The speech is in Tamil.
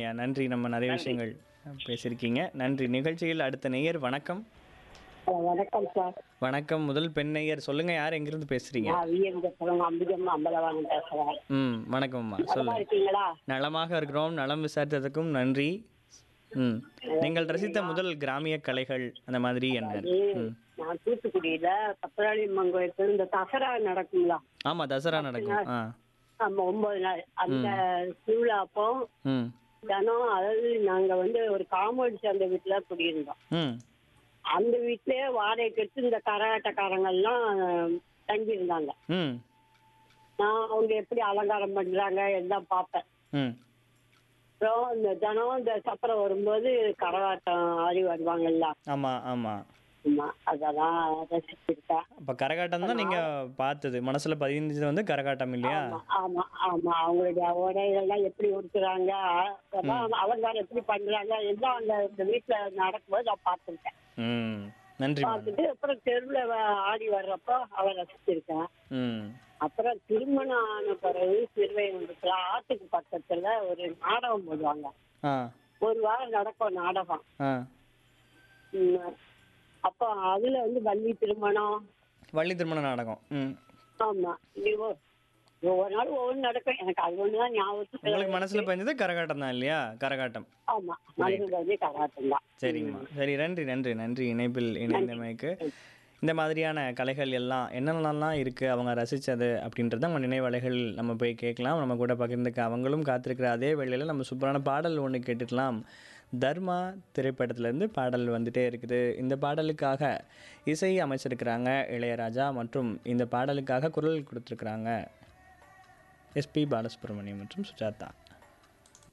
நன்றிங்கய்யா நன்றி நம்ம நிறைய விஷயங்கள் பேசியிருக்கீங்க நன்றி நிகழ்ச்சியில் அடுத்த நேயர் வணக்கம் வணக்கம் சார் வணக்கம் முதல் பெண் நேயர் சொல்லுங்க யார் எங்கிருந்து பேசுறீங்க நான் விஎம் அம்பிகம் அம்பலவாணன் பேசுறேன் ம் வணக்கம்மா நல்லா சொல்லுங்க இருக்கீங்களா நலமாக இருக்கிறோம் நலம் விசாரித்ததுக்கும் நன்றி ம் நீங்கள் ரசித்த முதல் கிராமிய கலைகள் அந்த மாதிரி என்ன ம் நான் தூத்துக்குடியில பத்திராளி அம்மன் கோயிலுக்கு இந்த தசரா நடக்குங்களா ஆமா தசரா நடக்கும் ஆ ஆமா ஒன்பது நாள் அந்த திருவிழா அப்போ ம் தினம் அதாவது நாங்க வந்து ஒரு காம்பவுண்ட் சேர்ந்த வீட்டுல குடியிருந்தோம் ம் அந்த வீட்லயே வாடகைக்கு எடுத்து இந்த கரகாட்டக்காரங்கெல்லாம் தங்கி இருந்தாங்க ம் நான் அவங்க எப்படி அலங்காரம் பண்றாங்க எல்லாம் பார்ப்பேன் ம் அப்புறம் இந்த தினம் இந்த சப்பரம் வரும்போது கரகாட்டம் ஆடி வருவாங்கல்ல ஆமா ஆமா ஆமா அதெல்லாம் ரசிச்சிருக்கேன் அப்ப கரகாட்டம் தான் நீங்க பார்த்தது மனசுல பதிஞ்சது வந்து கரகாட்டம் இல்லையா ஆமா ஆமா ஆமா அவங்களுடைய உடைகள்லாம் எப்படி உடுத்துறாங்க அதெல்லாம் அலங்காரம் எப்படி பண்றாங்க எல்லாம் அந்த இந்த வீட்டுல நடக்கும்போது நான் பார்த்துருக்கேன் ம் நன்றி பார்த்துட்டு அப்புறம் தெருவுல வ- ஆடி வர்றப்போ அவ ரசிச்சிருக்கேன் ம் அப்புறம் திருமணம் ஆன பிறகு சிறுவைகுண்டத்துல ஆத்துக்கு பக்கத்துல ஒரு நாடகம் போடுவாங்க ஆ ஒரு வாரம் நடக்கும் நாடகம் ஆ ம். அப்போ அதுல வந்து வள்ளி திருமணம் வள்ளி திருமண நாடகம் ம் ஆமா இது ஒ- ஒவ்வொரு நாளும் ஒவ்வொன்று நடக்கும் எனக்கு அது ஒண்ணுதான் ஞாபகத்துக்கு உங்களுக்கு மனசுல பதிஞ்சது கரகாட்டம் தான் இல்லையா கரகாட்டம் ஆமா மனசுல வந்து கராட்டம் தான் சரிங்கம்மா சரி நன்றி நன்றி நன்றி இணைப்பில் இணைந்தமைக்கு இந்த மாதிரியான கலைகள் எல்லாம் என்னென்னலாம் இருக்குது அவங்க ரசித்தது அப்படின்றத அவங்க நினைவலைகள் நம்ம போய் கேட்கலாம் நம்ம கூட பகிர்ந்துக்க அவங்களும் காத்திருக்கிற அதே வேளையில் நம்ம சூப்பரான பாடல் ஒன்று கேட்டுக்கலாம் தர்மா திரைப்படத்துலேருந்து பாடல் வந்துட்டே இருக்குது இந்த பாடலுக்காக இசை அமைச்சிருக்கிறாங்க இளையராஜா மற்றும் இந்த பாடலுக்காக குரல் கொடுத்துருக்குறாங்க எஸ்பி பாலசுப்ரமணியம் மற்றும் சுஜாதா